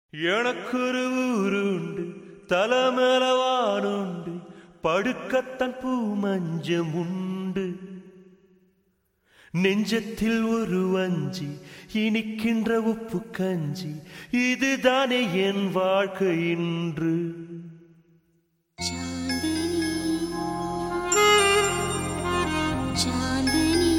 எனக்கொரு ஊருண்டு தலமேலவானுண்டு படுக்கத்தன் பூ மஞ்சம் உண்டு நெஞ்சத்தில் ஒரு வஞ்சி இனிக்கின்ற உப்பு கஞ்சி இதுதானே என் வாழ்க்கை இன்று चांदनी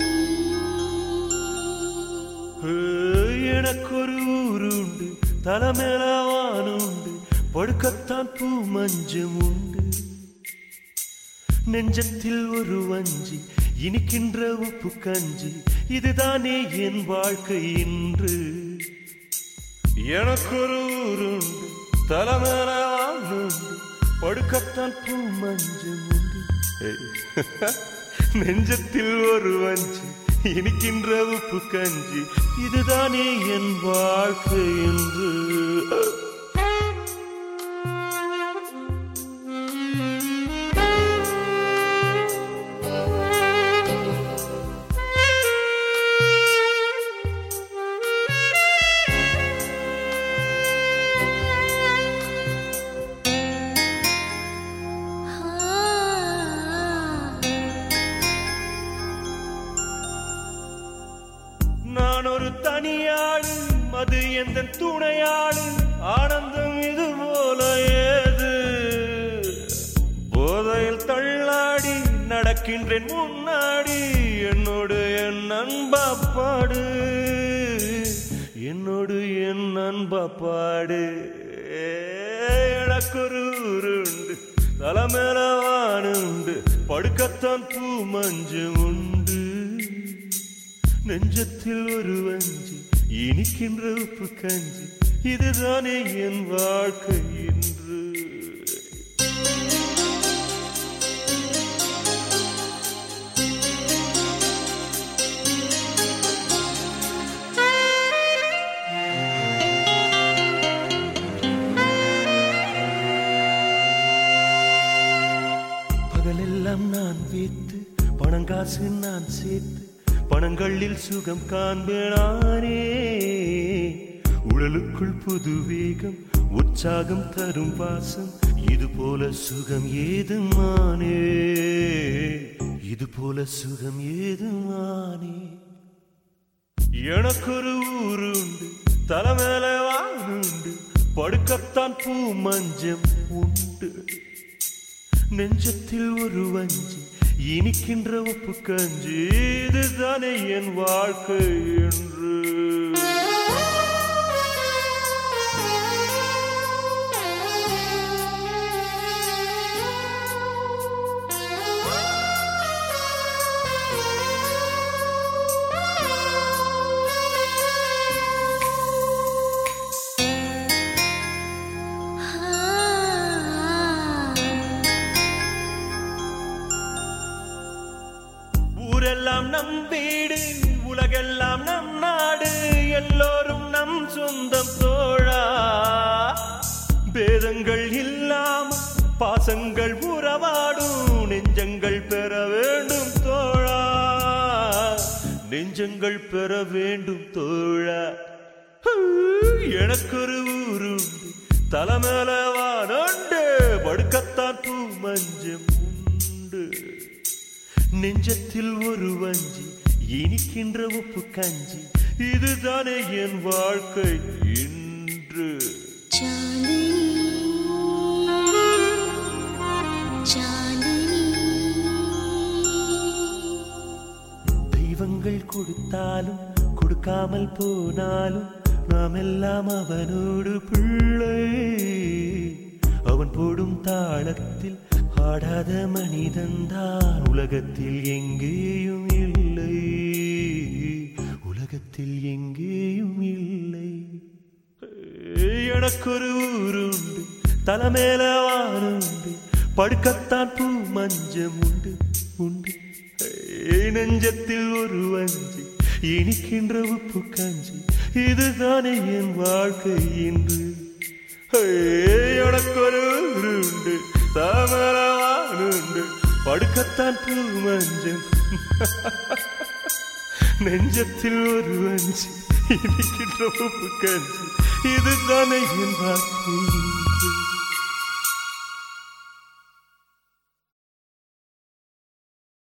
ஏய், எனக்கொரு ஊருண்டு தலமேலவானுண்டு படுக்கத்தான் பூ மஞ்சம் உண்டு நெஞ்சத்தில் ஒரு வஞ்சி இனிக்கின்ற உப்பு கஞ்சி இதுதானே என் வாழ்க்கை இன்று எனக்கொரு ஊருண்டு தலைமையிலுண்டு படுக்கத்தான் பூ மஞ்சம் உண்டு ஏய், நெஞ்சத்தில் ஒரு வஞ்சி இனிக்கின்ற உப்பு கஞ்சி இதுதானே என் வாழ்க்கை என்று நான் ஒரு தனியாளு அது எந்த துணையாளு ஆனந்தம் இது போல ஏது போதையில் தள்ளாடி நடக்கின்றேன் முன்னாடி என்னோடு என் அன்பா பாடு என்னோடு என் அன்பா பாடு எனக்கொரு ஊருண்டு தலைமையில வானுண்டு படுக்கத்தான் பூ மஞ்சு உண்டு நெஞ்சத்தில் ஒரு வஞ்சி இனிக்கின்ற உப்பு கஞ்சி இதுதானே என் வாழ்க்கை என்று பகலெல்லாம் நான் வீத்து பணங்காசு நான் சேர்த்து பணங்களில் சுகம் காண்பேனானே உடலுக்குள் புது வேகம் உற்சாகம் தரும் வாசம் இது போல சுகம் ஏதுமானே இது போல சுகம் ஏதுமானே எனக்கொரு ஊருண்டு தலைமையில வானுண்டு படுக்கத்தான் பூ மஞ்சம் உண்டு நெஞ்சத்தில் ஒரு வஞ்சி இனிக்கின்ற உப்பு கஞ்சி இதுதானே என் வாழ்க்கை என்று ஊரெல்லாம் நம் வீடு உலகெல்லாம் நம் நாடு எல்லோரும் நம் சொந்தம் தோழா பேதங்கள் இல்லாம பாசங்கள் உறவாடும் நெஞ்சங்கள் பெற வேண்டும் தோழா நெஞ்சங்கள் பெற வேண்டும் தோழா ஹூ, எனக்கொரு ஊருண்டு தலைமையில வானோண்டு படுக்கத்தான் பூ மஞ்சம் உண்டு நெஞ்சத்தில் ஒரு வஞ்சி இனிக்கின்ற உப்பு கஞ்சி இதுதானே என் வாழ்க்கை இன்று चांदनी चांदनी தெய்வங்கள் கொடுத்தாலும் கொடுக்காமல் போனாலும் நாம் எல்லாம் அவனோடு பிள்ளை அவன் போடும் தாளத்தில் ஆடாத மனிதன்தான் உலகத்தில் எங்கேயும் இல்லை உலகத்தில் எங்கேயும் இல்லை எனக்கொரு ஊருண்டு தலைமையில வானுண்டு படுக்கத்தான் பூ மஞ்சம் உண்டு உண்டு ஏய், நெஞ்சத்தில் ஒரு வஞ்சி இனிக்கின்ற உப்பு கஞ்சி இதுதானே என் வாழ்க்கை இன்று ஏய், எனக்கொரு ஊருண்டு தலைமையில வானுண்டு படுக்கத்தான் பூ மஞ்சம் நெஞ்சத்தில் ஒரு வஞ்சி இனிக்கின்ற உப்பு கஞ்சி இதுதானே என் வாழ்க்கை